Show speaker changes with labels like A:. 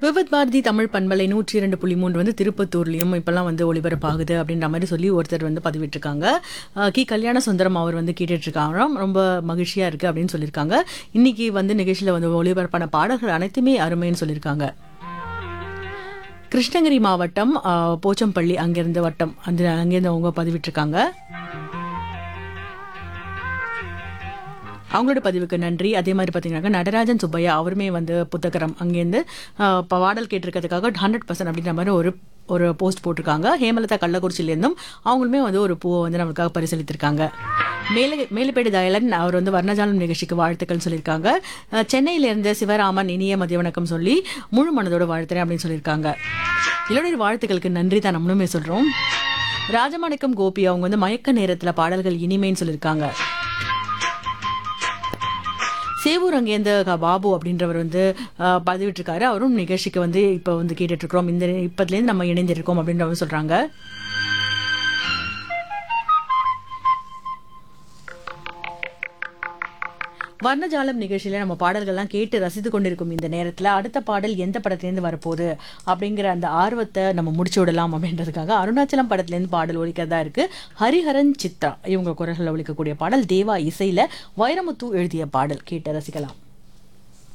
A: விவித் பாரதி தமிழ் பண்பலை நூற்றி இரண்டு புள்ளி மூன்று வந்து திருப்பத்தூர்லேயும் இப்போல்லாம் வந்து ஒளிபரப்பாகுது அப்படின்ற மாதிரி சொல்லி ஒருத்தர் வந்து பதிவிட்டிருக்காங்க அஹ் கி கல்யாண சுந்தரம் அவர் வந்து கேட்டுட்டு இருக்காராம் ரொம்ப மகிழ்ச்சியாக இருக்குது அப்படின்னு சொல்லியிருக்காங்க இன்னைக்கு வந்து நிகழ்ச்சியில் வந்து ஒளிபரப்பான பாடல்கள் அனைத்துமே அருமைன்னு சொல்லியிருக்காங்க கிருஷ்ணகிரி மாவட்டம் அஹ், போச்சம்பள்ளி அங்கேருந்து வட்டம் அந்த அங்கேருந்து அவங்க பதிவிட்டிருக்காங்க அவங்களோட பதிவுக்கு நன்றி அதே மாதிரி பார்த்தீங்கன்னாக்கா நடராஜன் சுப்பையா அவருமே வந்து புத்தகரம் அங்கேருந்து ஆஹ், பாடல் கேட்டிருக்கிறதுக்காக ஹண்ட்ரட் பர்சன்ட் அப்படின்ற மாதிரி ஒரு ஒரு போஸ்ட் போட்டிருக்காங்க ஹேமலதா கள்ளக்குறிச்சியிலேருந்தும் அவங்களுமே வந்து ஒரு பூவை வந்து நமக்காக பரிசீலித்திருக்காங்க மேலே மேலுப்பேடு தயலன் அவர் வந்து வர்ணஜாலம் நிகழ்ச்சிக்கு வாழ்த்துக்கள் சொல்லியிருக்காங்க அஹ், சென்னையிலேருந்து சிவராமன் இனிய மதிய வணக்கம் சொல்லி முழு மனதோட வாழ்த்துறேன் அப்படின்னு சொல்லியிருக்காங்க இளநீர் வாழ்த்துக்களுக்கு நன்றி தான் நம்மளுமே சொல்கிறோம் ராஜமாணிக்கம் கோபி அவங்க வந்து மயக்க நேரத்தில் பாடல்கள் இனிமைன்னு சொல்லியிருக்காங்க சேவூர் அங்கேருந்து க- பாபு அப்படின்றவர் வந்து அஹ், பதிவிட்டிருக்காரு அவரும் நிகழ்ச்சிக்கு வந்து இப்போ வந்து கேட்டுட்டு இருக்கிறோம் இந்த இப்பத்துலேருந்து நம்ம இணைந்திருக்கோம் அப்படின்றவர் சொல்றாங்க வர்ணஜாலம் நிகழ்ச்சியில நம்ம பாடல்கள்லாம் கேட்டு ரசித்து கொண்டிருக்கும் இந்த நேரத்தில் அடுத்த பாடல் எந்த படத்துலேருந்து வரப்போகுது அப்படிங்கிற அந்த ஆர்வத்தை நம்ம முடிச்சு விடலாம் அப்படின்றதுக்காக அருணாச்சலம் படத்துலேருந்து பாடல் ஒழிக்கிறதா இருக்கு ஹரிஹரன் சித்ரா இவங்க குரல்களில் ஒழிக்கக்கூடிய பாடல் தேவா இசையில வைரமுத்து எழுதிய பாடல் கேட்டு ரசிக்கலாம்